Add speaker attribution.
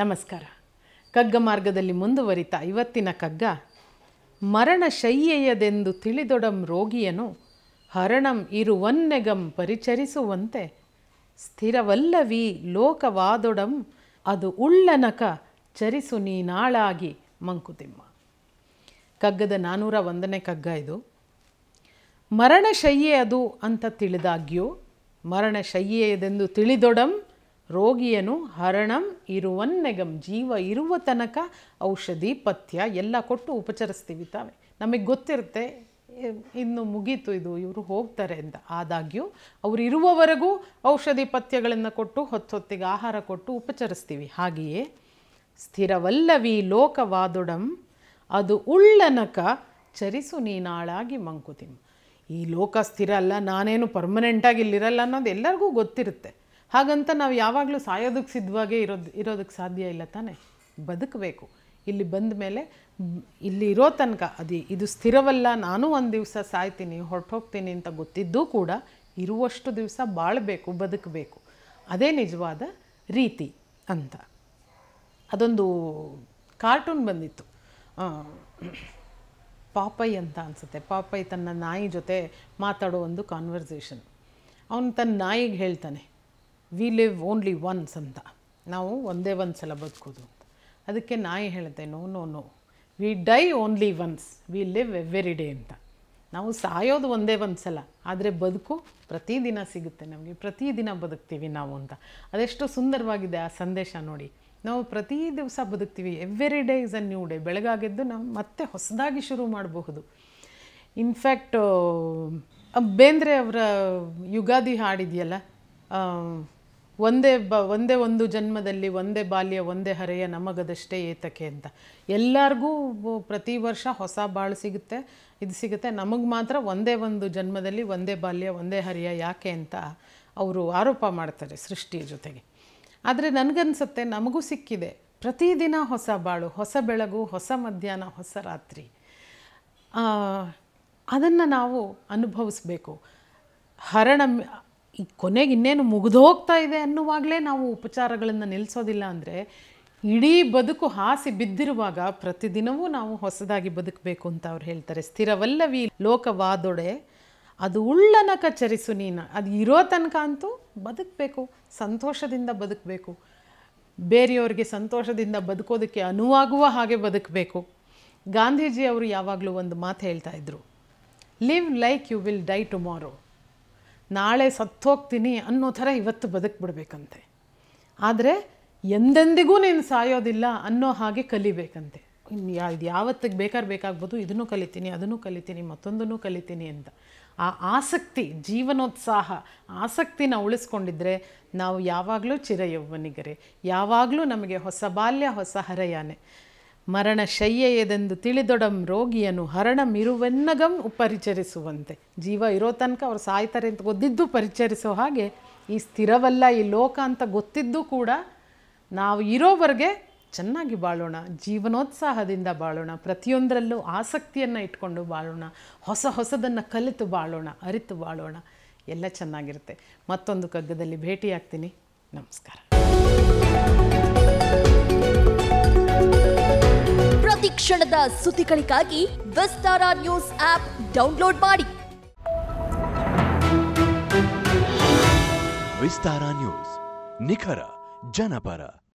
Speaker 1: ನಮಸ್ಕಾರ ಕಗ್ಗ ಮಾರ್ಗದಲ್ಲಿ ಮುಂದುವರಿತಾ ಇವತ್ತಿನ ಕಗ್ಗ ಮರಣ ಶಯ್ಯೆಯದೆಂದು ತಿಳಿದೊಡಂ ರೋಗಿಯನು ಹರಣಂ ಇರುವನ್ನೆಗಂ ಪರಿಚರಿಸುವಂತೆ ಸ್ಥಿರವಲ್ಲವಿ ಲೋಕವಾದೊಡಂ ಅದು ಉಳ್ಳನಕ ಚರಿಸು ನೀನಾಳಾಗಿ ಮಂಕುತಿಮ್ಮ ಕಗ್ಗದ ನಾನ್ನೂರ ಒಂದನೇ ಕಗ್ಗ ಇದು ಮರಣಶಯ್ಯೆ ಅದು ಅಂತ ತಿಳಿದಾಗ್ಯೂ ಮರಣಶಯ್ಯೆಯದೆಂದು ತಿಳಿದೊಡಂ ರೋಗಿಯನು ಹರಣಂ ಇರುವನ್ನೆಗಂ ಜೀವ ಇರುವ ತನಕ ಔಷಧಿ ಪಥ್ಯ ಎಲ್ಲ ಕೊಟ್ಟು ಉಪಚರಿಸ್ತೀವಿ ತಾವೆ ನಮಗೆ ಗೊತ್ತಿರುತ್ತೆ ಇ- ಇನ್ನು ಮುಗೀತು ಇದು ಇವರು ಹೋಗ್ತಾರೆ ಅಂತ ಆದಾಗ್ಯೂ ಅವ್ರು ಇರುವವರೆಗೂ ಔಷಧಿ ಪಥ್ಯಗಳನ್ನು ಕೊಟ್ಟು ಹೊತ್ತೊತ್ತಿಗೆ ಆಹಾರ ಕೊಟ್ಟು ಉಪಚರಿಸ್ತೀವಿ ಹಾಗೆಯೇ ಸ್ಥಿರವಲ್ಲವಿ ಲೋಕವಾದೊಡಂ ಅದು ಉಳ್ಳನಕ ಚರಿಸು ನೀನಾಳಾಗಿ ಮಂಕುತಿಮ್ಮ ಈ ಲೋಕ ಸ್ಥಿರ ಅಲ್ಲ ನಾನೇನು ಪರ್ಮನೆಂಟಾಗಿ ಇಲ್ಲಿರಲ್ಲ ಅನ್ನೋದು ಎಲ್ಲರಿಗೂ ಗೊತ್ತಿರುತ್ತೆ ಹಾಗಂತ ನಾವು ಯಾವಾಗಲೂ ಸಾಯೋದಕ್ಕೆ ಸಿದ್ಧವಾಗೇ ಇರೋದು ಇರೋದಕ್ಕೆ ಸಾಧ್ಯ ಇಲ್ಲ ತಾನೇ ಬದುಕಬೇಕು ಇಲ್ಲಿ ಬಂದ ಮೇಲೆ ಮ್, ಇಲ್ಲಿ ಇರೋ ತನಕ ಅದು ಇದು ಸ್ಥಿರವಲ್ಲ ನಾನು ಒಂದು ದಿವಸ ಸಾಯ್ತೀನಿ ಹೊರಟೋಗ್ತೀನಿ ಅಂತ ಗೊತ್ತಿದ್ದೂ ಕೂಡ ಇರುವಷ್ಟು ದಿವಸ ಬಾಳಬೇಕು ಬದುಕಬೇಕು ಅದೇ ನಿಜವಾದ ರೀತಿ ಅಂತ ಅದೊಂದು ಕಾರ್ಟೂನ್ ಬಂದಿತ್ತು ಆ, ಪಾಪೈ ಅಂತ ಅನಿಸುತ್ತೆ ಪಾಪೈ ತನ್ನ ನಾಯಿ ಜೊತೆ ಮಾತಾಡೋ ಒಂದು ಕಾನ್ವರ್ಸೇಷನ್ ಅವನು ತನ್ನ ನಾಯಿಗೆ ಹೇಳ್ತಾನೆ ವಿ ಲಿವ್ ಓನ್ಲಿ ಒನ್ಸ್ ಅಂತ ನಾವು ಒಂದೇ ಒಂದು ಸಲ ಬದುಕೋದು ಅಂತ ಅದಕ್ಕೆ ನಾಯಿ ಹೇಳುತ್ತೆ no no no we die only once we live every day ಅಂತ ನಾವು ಸಾಯೋದು ಒಂದೇ ಒಂದು ಸಲ ಆದರೆ ಬದುಕು ಪ್ರತಿದಿನ ಸಿಗುತ್ತೆ ನಮಗೆ ಪ್ರತಿದಿನ ಬದುಕ್ತೀವಿ ನಾವು ಅಂತ ಅದೆಷ್ಟು ಸುಂದರವಾಗಿದೆ ಆ ಸಂದೇಶ ನೋಡಿ ನಾವು ಪ್ರತಿ ದಿವಸ ಬದುಕ್ತೀವಿ every day is a new day ಬೆಳಗಾಗೆದ್ದು ನಾವು ಮತ್ತೆ ಹೊಸದಾಗಿ ಶುರು ಮಾಡಬಹುದು ಇನ್ಫ್ಯಾಕ್ಟ್ ಬೇಂದ್ರೆ ಅವರ ಯುಗಾದಿ ಹಾಡಿದೆಯಲ್ಲ ಆ, ಒಂದೇ ಬ ಒಂದೇ ಒಂದು ಜನ್ಮದಲ್ಲಿ ಒಂದೇ ಬಾಲ್ಯ ಒಂದೇ ಹರೆಯ ನಮಗದಷ್ಟೇ ಏತಕ್ಕೆ ಅಂತ ಎಲ್ಲರಿಗೂ ಬ- ಪ್ರತಿ ವರ್ಷ ಹೊಸ ಬಾಳು ಸಿಗುತ್ತೆ ಇದು ಸಿಗುತ್ತೆ ನಮಗೆ ಮಾತ್ರ ಒಂದೇ ಒಂದು ಜನ್ಮದಲ್ಲಿ ಒಂದೇ ಬಾಲ್ಯ ಒಂದೇ ಹರೆಯ ಯಾಕೆ ಅಂತ ಅವರು ಆರೋಪ ಮಾಡ್ತಾರೆ ಸೃಷ್ಟಿಯ ಜೊತೆಗೆ ಆದರೆ ನನಗನ್ಸುತ್ತೆ ನಮಗೂ ಸಿಕ್ಕಿದೆ ಪ್ರತಿದಿನ ಹೊಸ ಬಾಳು ಹೊಸ ಬೆಳಗು ಹೊಸ ಮಧ್ಯಾಹ್ನ ಹೊಸ ರಾತ್ರಿ ಅದನ್ನು ನಾವು ಅನುಭವಿಸ್ಬೇಕು ಹರಣ ಮ್- ಈ ಕೊನೆಗೆ ಇನ್ನೇನು ಮುಗಿದೋಗ್ತಾ ಇದೆ ಅನ್ನುವಾಗಲೇ ನಾವು ಉಪಚಾರಗಳನ್ನು ನಿಲ್ಲಿಸೋದಿಲ್ಲ ಅಂದರೆ ಇಡೀ ಬದುಕು ಹಾಸಿ ಬಿದ್ದಿರುವಾಗ ಪ್ರತಿದಿನವೂ ನಾವು ಹೊಸದಾಗಿ ಬದುಕಬೇಕು ಅಂತ ಅವ್ರು ಹೇಳ್ತಾರೆ ಸ್ಥಿರವಲ್ಲವಿ ಲೋಕವಾದೊಡೆ ಅದು ಉಳ್ಳನಕ ಚರಿಸು ನೀನು ಅದು ಇರೋ ತನಕ ಅಂತೂ ಬದುಕಬೇಕು ಸಂತೋಷದಿಂದ ಬದುಕಬೇಕು ಬೇರೆಯವ್ರಿಗೆ ಸಂತೋಷದಿಂದ ಬದುಕೋದಕ್ಕೆ ಅನುವಾಗುವ ಹಾಗೆ ಬದುಕಬೇಕು ಗಾಂಧೀಜಿ ಅವರು ಯಾವಾಗಲೂ ಒಂದು ಮಾತು ಹೇಳ್ತಾ ಇದ್ರು live like you will die tomorrow ನಾಳೆ ಸತ್ತೋಗ್ತೀನಿ ಅನ್ನೋ ಥರ ಇವತ್ತು ಬದುಕ್ಬಿಡ್ಬೇಕಂತೆ ಆದರೆ ಎಂದೆಂದಿಗೂ ನೀನು ಸಾಯೋದಿಲ್ಲ ಅನ್ನೋ ಹಾಗೆ ಕಲಿಬೇಕಂತೆ ಇನ್ನು ಯಾ ಇದು ಯಾವತ್ತಿಗೆ ಬೇಕಾದ್ರೆ ಬೇಕಾಗ್ಬೋದು ಇದನ್ನು ಕಲಿತೀನಿ ಅದನ್ನು ಕಲಿತೀನಿ ಮತ್ತೊಂದನ್ನು ಕಲಿತೀನಿ ಅಂತ ಆ ಆಸಕ್ತಿ ಜೀವನೋತ್ಸಾಹ ಆಸಕ್ತಿನ ಉಳಿಸ್ಕೊಂಡಿದ್ರೆ ನಾವು ಯಾವಾಗಲೂ ಚಿರಯೌವನಿಗರೇ ಯಾವಾಗಲೂ ನಮಗೆ ಹೊಸ ಬಾಲ್ಯ ಹೊಸ ಹರಯಾನೆ ಮರಣ ಶಯ್ಯೆಯದೆಂದು ತಿಳಿದೊಡಂ ರೋಗಿಯನು ಹರಣಮಿರುವೆನ್ನಗಂ ಪರಿಚರಿಸುವಂತೆ ಜೀವ ಇರೋ ತನಕ ಅವ್ರು ಸಾಯ್ತಾರೆ ಅಂತ ಗೊತ್ತಿದ್ದು ಪರಿಚರಿಸೋ ಹಾಗೆ ಈ ಸ್ಥಿರವಲ್ಲ ಈ ಲೋಕ ಅಂತ ಗೊತ್ತಿದ್ದು ಕೂಡ ನಾವು ಇರೋವರೆಗೆ ಚೆನ್ನಾಗಿ ಬಾಳೋಣ ಜೀವನೋತ್ಸಾಹದಿಂದ ಬಾಳೋಣ ಪ್ರತಿಯೊಂದರಲ್ಲೂ ಆಸಕ್ತಿಯನ್ನು ಇಟ್ಕೊಂಡು ಬಾಳೋಣ ಹೊಸ ಹೊಸದನ್ನು ಕಲಿತು ಬಾಳೋಣ ಅರಿತು ಬಾಳೋಣ ಎಲ್ಲ ಚೆನ್ನಾಗಿರುತ್ತೆ ಮತ್ತೊಂದು ಕಗ್ಗದಲ್ಲಿ ಭೇಟಿಯಾಗ್ತೀನಿ ನಮಸ್ಕಾರ
Speaker 2: ಪ್ರತಿ ಕ್ಷಣದ ಸುದ್ದಿಗಳಿಗಾಗಿ ವಿಸ್ತಾರ ನ್ಯೂಸ್ ಆಪ್ ಡೌನ್ಲೋಡ್ ಮಾಡಿ
Speaker 3: ವಿಸ್ತಾರ ನ್ಯೂಸ್ ನಿಖರ ಜನಪರ